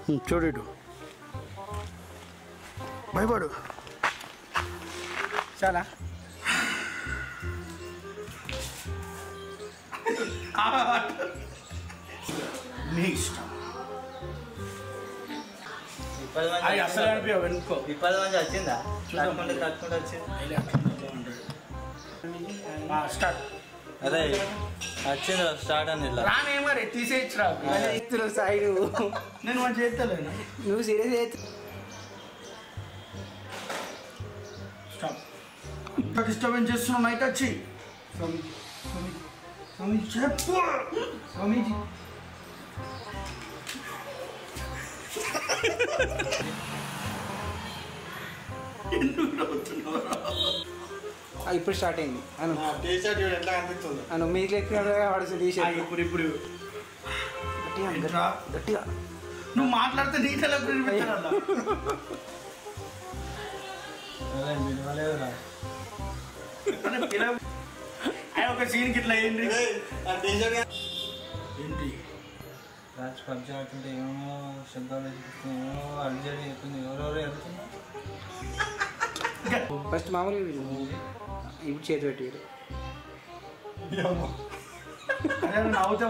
ఉమ్, చూడు ఇటు భయపడు చాలా నీ ఇష్టం ఇప్పటి మంది అది అసలు అనిపించవు వెనుకో ఇప్పటి మంది వచ్చిందా తట్టుకుంటే తట్టుకుంటే వచ్చింది స్టార్ట్ అదే వచ్చింది స్టార్ట్ అని ఇలా రానే మరి తీసేయచ్చురా ఎత్తులు సైడ్ నేను మంచి చేస్తలేను నువ్వు సీరియస్ ఎత్తు స్టాప్ ఇంత డిస్టర్బెన్స్ చేస్తున్నావు నైట్ వచ్చి స్వామి స్వామి స్వామి చెప్పు స్వామీజీ ఎందుకు నవ్వుతున్నావురా? ఆ, ఇప్పుడు స్టార్ట్ అయింది అను టీషర్ట్ చూడు ఎట్లా కనిపిస్తుందో అను మీకు ఎక్కినాడు పడుతుంది టీ ఆ, షర్ట్ ఇప్పుడు ఇప్పుడు గట్టిగా ఏంట్రా? గట్టిగా నువ్వు మాట్లాడితే నీ తల వినిపించాలన్నా వినలేదురా అరే పిల్ల- ఆయన ఒక సీన్కి ఇట్లా ఏంటి ఆ టీషర్ట్ ఏంటి రాజు పబ్జి ఆడుతుంటే ఏమో శబ్దాలు చెప్తుంది ఏమో అర్జెంట్ చెప్తుంది ఎవరెవరు వెళ్తున్నా ఫస్ట్ మామూలుగా వీడు. ఇప్పుడు చేతి పెట్టి వీడు. అరే నవ్వుతా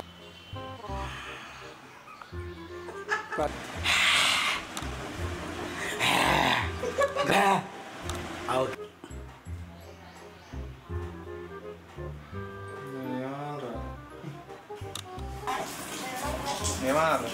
అవుట్ ఏమన్నారు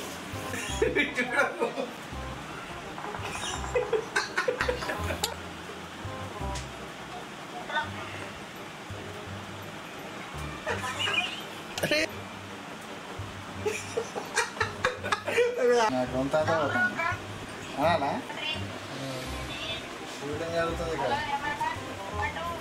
నాకు రొంత పోతుంది అనా షూటింగ్ జరుగుతుంది ఇక్కడ